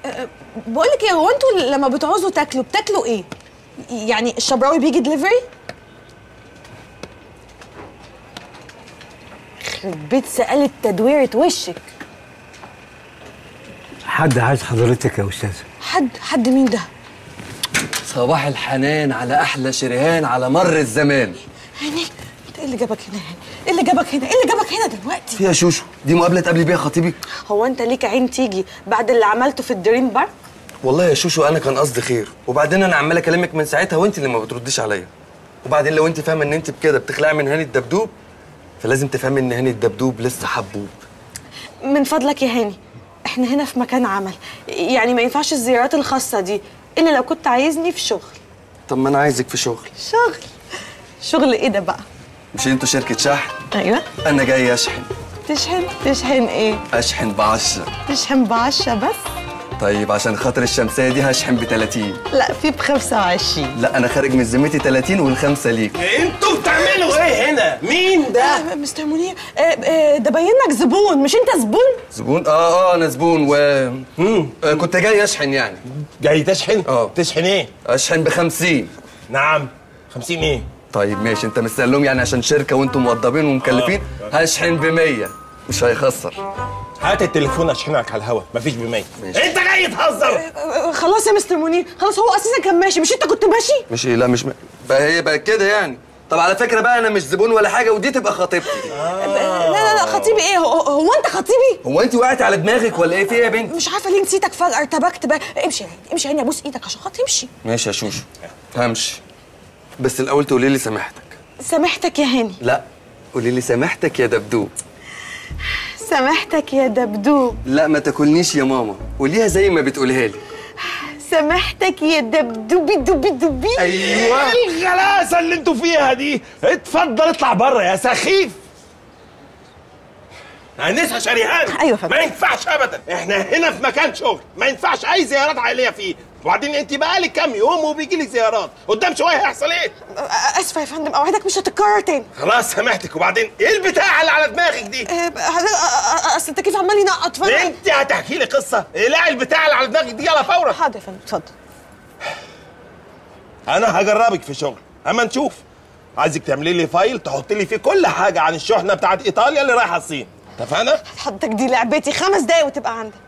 بقول لك ايه هو انتوا لما بتعوزوا تاكلوا بتاكلوا ايه؟ يعني الشبراوي بيجي دليفري؟ يخرب بيت سألت تدويرة وشك حد عايز حضرتك يا استاذ حد حد مين ده؟ صباح الحنان على احلى شريهان على مر الزمان هاني انت ايه اللي جابك هنا هاني؟ ايه اللي جابك هنا؟ ايه اللي جابك هنا دلوقتي؟ فيها شوشو دي مقابله تقابلي بيها خطيبي هو انت ليك عين تيجي بعد اللي عملته في الدريم بارك؟ والله يا شوشو انا كان قصدي خير وبعدين انا عمال اكلمك من ساعتها وانت اللي ما بترديش عليا وبعدين لو انت فاهمه ان انت بكده بتخلعي من هاني الدبدوب فلازم تفهمي ان هاني الدبدوب لسه حبوب من فضلك يا هاني احنا هنا في مكان عمل يعني ما ينفعش الزيارات الخاصة دي الا لو كنت عايزني في شغل طب ما انا عايزك في شغل شغل شغل ايه ده بقى؟ مش انتوا شركه شحن ايوه انا جاي اشحن تشحن تشحن ايه؟ اشحن بعشرة تشحن بعشرة بس؟ طيب عشان خاطر الشمسيه دي هشحن ب 30 لا في ب 25 لا انا خارج من ذمتي 30 والخمسه ليك انتوا بتعملوا ايه هنا؟ مين ده؟ آه مستر منير آه آه ده باين لك زبون مش انت زبون؟ زبون اه اه انا زبون و مم. آه كنت جاي اشحن يعني جاي تشحن؟ اه. تشحن ايه؟ اشحن ب 50 نعم 50 ايه؟ طيب ماشي انت مستقلهم يعني عشان شركه وانتم موظفين ومكلفين هشحن ب 100 مش هيخسر هات التليفون اشحنك على الهوا مفيش ب 100 ماشي. انت جاي تهزر آه خلاص يا مستر منير خلاص هو اساسا كان ماشي مش انت كنت ماشي؟ مش ايه لا مش م... بقى هي بقى كده يعني طب على فكره بقى انا مش زبون ولا حاجه ودي تبقى خطيبتي آه لا لا لا خطيبي ايه هو, هو انت خطيبي؟ هو انت وقعت على دماغك ولا ايه في ايه يا بنت مش عارفه ليه نسيتك فجاه ارتبكت بقى امشي يا هاني امشي يا هاني ابوس ايدك عشان خاطر امشي ماشي يا شوشو همشي بس الاول تقولي لي سامحتك سامحتك يا هاني لا قولي لي سامحتك يا دبدوب سامحتك يا دبدوب لا ما تاكلنيش يا ماما قوليها زي ما بتقولها لي سامحتك يا دبدوبي دوبي دوبي ايوه الغلاسه اللي انتوا فيها دي اتفضل اطلع بره يا سخيف انسه شريهان أيوة يا فندم. ما ينفعش ابدا احنا هنا في مكان شغل ما ينفعش اي زيارات عائليه فيه وبعدين انت بقالك كام يوم وبيجي لك زيارات قدام شويه هيحصل ايه آه، اسفه يا فندم اوعدك مش هتتكرر تاني خلاص سامحتك وبعدين ايه البتاع اللي على دماغك دي آه، حضرتك آه، آه، اصل التكييف عمال ينقط فانا انت هتحكي لي قصه اقلعي البتاع اللي على دماغك دي يلا فورا حاضر يا فندم اتفضل انا هجربك في شغل اما نشوف عايزك تعملي لي فايل تحط لي فيه كل حاجه عن الشحنه بتاعت ايطاليا اللي رايحه الصين اتفقنا حضرتك دي لعبتي خمس دقايق وتبقى عندك